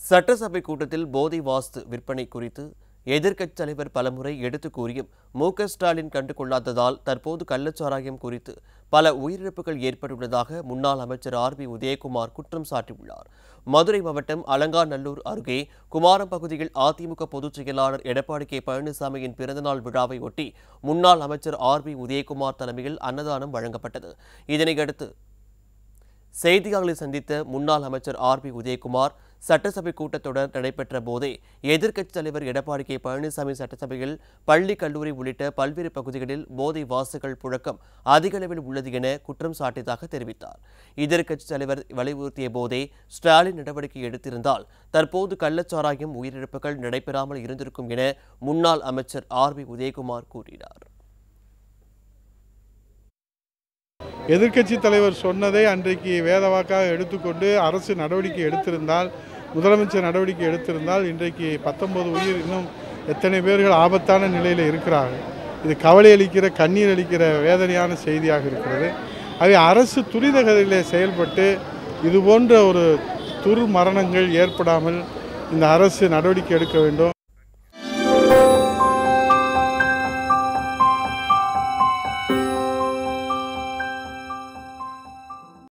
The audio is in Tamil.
சட்டசபை கூட்டத்தில் போதை வாஸ்து விற்பனை குறித்து எதிர்க்கட்சித் தலைவர் பலமுறை எடுத்து கூறியும் மு க ஸ்டாலின் கண்டுகொள்ளாததால் தற்போது கள்ளச்சாராயம் குறித்து பல உயிரிழப்புகள் ஏற்பட்டுள்ளதாக முன்னாள் அமைச்சர் ஆர் பி உதயகுமார் குற்றம் சாட்டியுள்ளார் மதுரை மாவட்டம் அலங்காநல்லூர் அருகே குமாரம் பகுதியில் அதிமுக பொதுச் செயலாளர் எடப்பாடி கே பழனிசாமியின் பிறந்தநாள் விழாவை ஒட்டி முன்னாள் அமைச்சர் ஆர் பி உதயகுமார் தலைமையில் அன்னதானம் வழங்கப்பட்டது இதனையடுத்து செய்தியாளர்களை சந்தித்த முன்னாள் அமைச்சர் ஆர் பி உதயகுமார் சட்டசபை கூட்டத்தொடர் நடைபெற்ற போதே எதிர்க்கட்சித் தலைவர் எடப்பாடி கே பழனிசாமி சட்டசபையில் பள்ளி கல்லூரி உள்ளிட்ட பல்வேறு பகுதிகளில் போதை வாசுகள் புழக்கம் அதிக அளவில் உள்ளது என குற்றம் சாட்டியதாக தெரிவித்தார் எதிர்க்கட்சித் தலைவர் வலியுறுத்திய போதே ஸ்டாலின் நடவடிக்கை எடுத்திருந்தால் தற்போது கள்ளச்சாராயம் உயிரிழப்புகள் நடைபெறாமல் இருந்திருக்கும் என முன்னாள் அமைச்சர் ஆர் பி உதயகுமார் கூறினார் எதிர்க்கட்சி தலைவர் சொன்னதை அன்றைக்கு வேதவாக்காக எடுத்துக்கொண்டு அரசு நடவடிக்கை எடுத்திருந்தால் முதலமைச்சர் நடவடிக்கை எடுத்திருந்தால் இன்றைக்கு பத்தொன்பது உயிர் இன்னும் எத்தனை பேர்கள் ஆபத்தான நிலையில் இருக்கிறார்கள் இது கவலை அளிக்கிற கண்ணீர் அளிக்கிற வேதனையான செய்தியாக இருக்கிறது ஆகவே அரசு துரிதகதியிலே செயல்பட்டு இது போன்ற ஒரு துர் மரணங்கள் ஏற்படாமல் இந்த அரசு நடவடிக்கை எடுக்க வேண்டும்